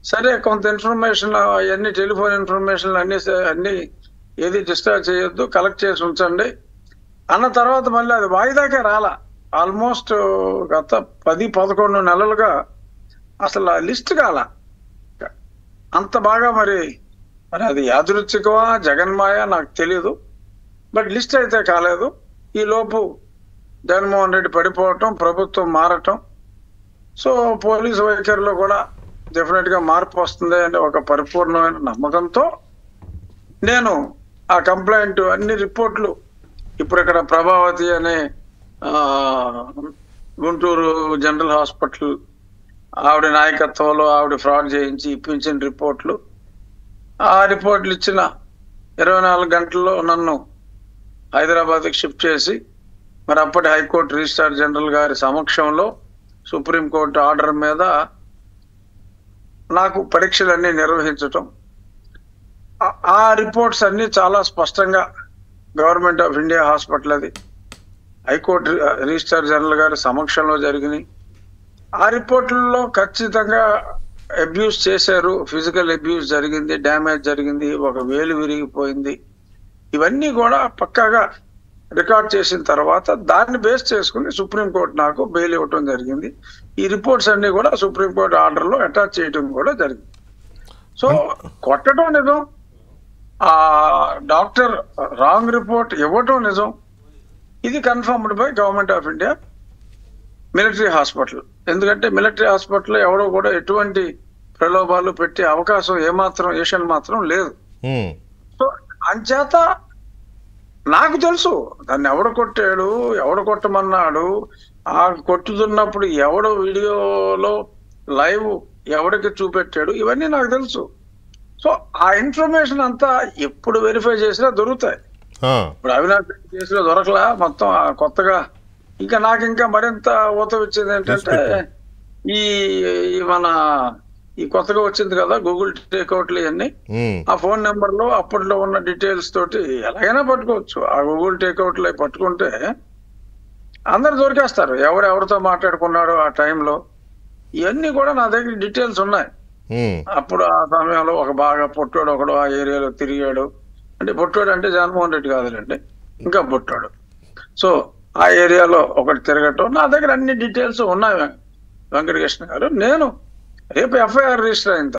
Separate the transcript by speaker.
Speaker 1: సరే కొంత ఇన్ఫర్మేషన్ అవన్నీ టెలిఫోన్ ఇన్ఫర్మేషన్ అన్ని స- అన్ని ఏది డిస్టర్బ్ చేయొద్దు కలెక్ట్ చేసి ఉంచండి అన్న తర్వాత మళ్ళీ అది వాయిదాకే రాలా ఆల్మోస్ట్ గత పది పదకొండు నెలలుగా అసలు ఆ లిస్ట్ కాల అంత బాగా మరి మరి అది యాదృచ్ఛికమా జగన్మాయ నాకు తెలియదు బట్ లిస్ట్ అయితే కాలేదు ఈ లోపు జగన్మోహన్ రెడ్డి పడిపోవటం ప్రభుత్వం మారటం సో పోలీసు వైఖరిలో కూడా డెఫినెట్ గా మార్పు వస్తుంది అనే ఒక పరిపూర్ణమైన నమ్మకంతో నేను ఆ కంప్లైంట్ అన్ని రిపోర్ట్లు ఇప్పుడు ఇక్కడ ప్రభావతి అనే ఆ, గుంటూరు జనరల్ హాస్పిటల్ ఆవిడ నాయకత్వంలో ఆవిడ ఫ్రాడ్ చేయించి ఇప్పించిన రిపోర్ట్లు ఆ రిపోర్ట్లు ఇచ్చిన ఇరవై నాలుగు గంటల్లో నన్ను హైదరాబాద్కి షిఫ్ట్ చేసి మరి అప్పటి హైకోర్టు రిజిస్ట్రార్ జనరల్ గారి సమక్షంలో సుప్రీంకోర్టు ఆర్డర్ మీద నాకు పరీక్షలన్నీ నిర్వహించటం ఆ- ఆ రిపోర్ట్స్ అన్ని చాలా స్పష్టంగా గవర్నమెంట్ ఆఫ్ ఇండియా హాస్పిటల్ అది హైకోర్టు రి- రిజిస్ట్రార్ జనరల్ గారి సమక్షంలో జరిగినాయి ఆ రిపోర్ట్లలో ఖచ్చితంగా అబ్యూస్ చేశారు ఫిజికల్ అబ్యూస్ జరిగింది డ్యామేజ్ జరిగింది ఒక వేలు విరిగిపోయింది ఇవన్నీ కూడా పక్కాగా రికార్డ్ చేసిన తర్వాత దాన్ని బేస్ చేసుకుని సుప్రీంకోర్టు నాకు బెయిల్ ఇవ్వటం జరిగింది ఈ రిపోర్ట్స్ అన్ని కూడా సుప్రీంకోర్టు ఆర్డర్ లో అటాచ్ చేయడం కూడా జరిగింది సో కొట్టడం నిజం ఆ డాక్టర్ రాంగ్ రిపోర్ట్ ఇవ్వటం నిజం ఇది confirmed by government of India military hospital ఎందుకంటే మిలిటరీ హాస్పిటల్ ఎవడో కూడా ఎటువంటి ప్రలోభాలు పెట్టే అవకాశం ఏమాత్రం ఏషన్ మాత్రం లేదు
Speaker 2: ఉమ్,
Speaker 1: సో అంచేత నాకు తెలుసు దాన్ని ఎవడు కొట్టాడు ఎవడు కొట్టమన్నాడు ఆ కొట్టుతున్నప్పుడు ఎవడు వీడియోలో లైవ్ ఎవడికి చూపెట్టాడు ఇవన్నీ నాకు తెలుసు సో ఆ ఇన్ఫర్మేషన్ అంతా ఎప్పుడు వెరిఫై చేసినా దొరుకుతాయి
Speaker 2: ఆ,
Speaker 1: ఇప్పుడు అవినాష్ రెడ్డి కేసులో దొరకలా మొత్తం ఆ కొత్తగా ఇంకా నాకు ఇంకా మరింత ఊత వచ్చింది ఏంటంటే ఈ ఈ మన ఈ కొత్తగా వచ్చింది కదా గూగుల్ టేక్అవుట్లు ఇవన్నీ
Speaker 2: ఉమ్,
Speaker 1: ఆ ఫోన్ నెంబర్ లో అప్పట్లో ఉన్న డీటెయిల్స్ తోటి ఎలాగైనా పట్టుకోవచ్చు ఆ గూగుల్ టేక్అవుట్ లో పట్టుకుంటే అందరు దొరికేస్తారు ఎవరు ఎవరితో మాట్లాడుకున్నాడో ఆ టైంలో ఇవన్నీ కూడా నా దగ్గర డీటెయిల్స్ ఉన్నాయి
Speaker 2: ఉమ్,
Speaker 1: అప్పుడు ఆ సమయంలో ఒక బాగా పొట్టోడు ఒకడు ఆ ఏరియాలో తిరిగాడు అంటే పొట్టోడు అంటే జగన్మోహన్ రెడ్డి కాదులేండి ఇంకా పొట్టోడు సో ఆ ఏరియాలో ఒకటి తిరగటం నా దగ్గర అన్ని డీటెయిల్స్ ఉన్నాయి వెంకటకృష్ణ గారు నేను రేపు ఎఫ్ఐఆర్ రిజిస్టర్ అయిన